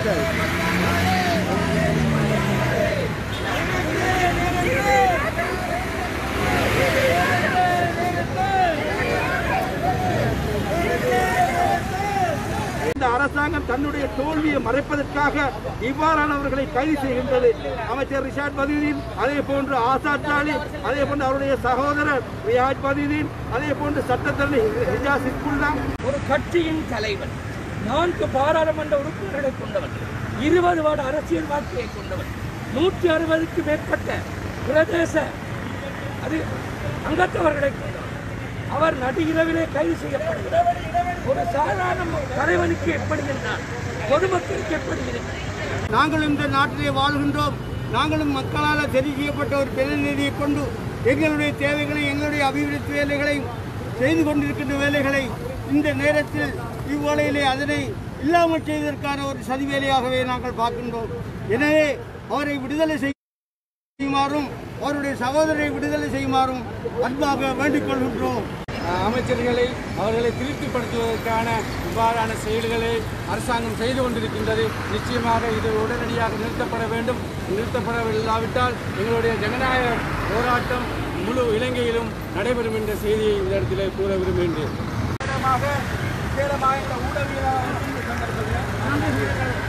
இந்த அரசாங்கம் தன்னுடைய தோல்வியை மறைப்பதற்காக இவ்வாறானவர்களை கைது செய்கின்றது அமைச்சர் ரிஷாட் பதிதீன் அதே போன்று ஆசாத் சாலி அதே போன்று அவருடைய சகோதரர் ரியாஜ் பதிதீன் அதே போன்று சட்டத்தரணி ஹிஜாஸ் இஸ்குல்லா ஒரு கட்சியின் தலைவர் நான்கு பாராளுமன்ற உறுப்பினர்களை கொண்டவன் இருபது வருட அரசியல் வாழ்க்கையை கொண்டவன் நூற்றி அறுபதுக்கு மேற்பட்ட பிரதேச அது அங்கத்தவர்களை கொண்டவன் அவர் நடுஇரவிலே கைது செய்யப்படுகிறார் ஒரு சாதாரண தலைவனுக்கு எப்படி என்றால் பொதுமக்களுக்கு எப்படி இருக்கிறது நாங்களும் இந்த நாட்டிலே வாழ்கின்றோம் நாங்களும் மக்களால் தெரிவு செய்யப்பட்ட ஒரு பிரதிநிதியை கொண்டு எங்களுடைய தேவைகளை எங்களுடைய அபிவிருத்தி வேலைகளை செய்து கொண்டிருக்கின்ற வேலைகளை இந்த நேரத்தில் இவ்வேளையிலே அதனை இல்லாமல் செய்வதற்கான ஒரு சதி வேலையாகவே நாங்கள் பார்க்கின்றோம் எனவே அவரை விடுதலை செய்யுமாறும் அவருடைய சகோதரரை விடுதலை செய்யுமாறும் அன்பாக வேண்டிக் கொள்கின்றோம் அமைச்சர்களை அவர்களை திருப்திப்படுத்துவதற்கான இவ்வாறான செயல்களை அரசாங்கம் செய்து கொண்டிருக்கின்றது நிச்சயமாக இது உடனடியாக நிறுத்தப்பட வேண்டும் நிறுத்தப்படவில்லாவிட்டால் எங்களுடைய ஜனநாயக போராட்டம் முழு இலங்கையிலும் நடைபெறும் என்ற செய்தியை இந்த இடத்திலே கூற விரும்புகின்றேன் விசேடமாக இந்த ஊடகவியலாளர் சந்தர்ப்பத்தில்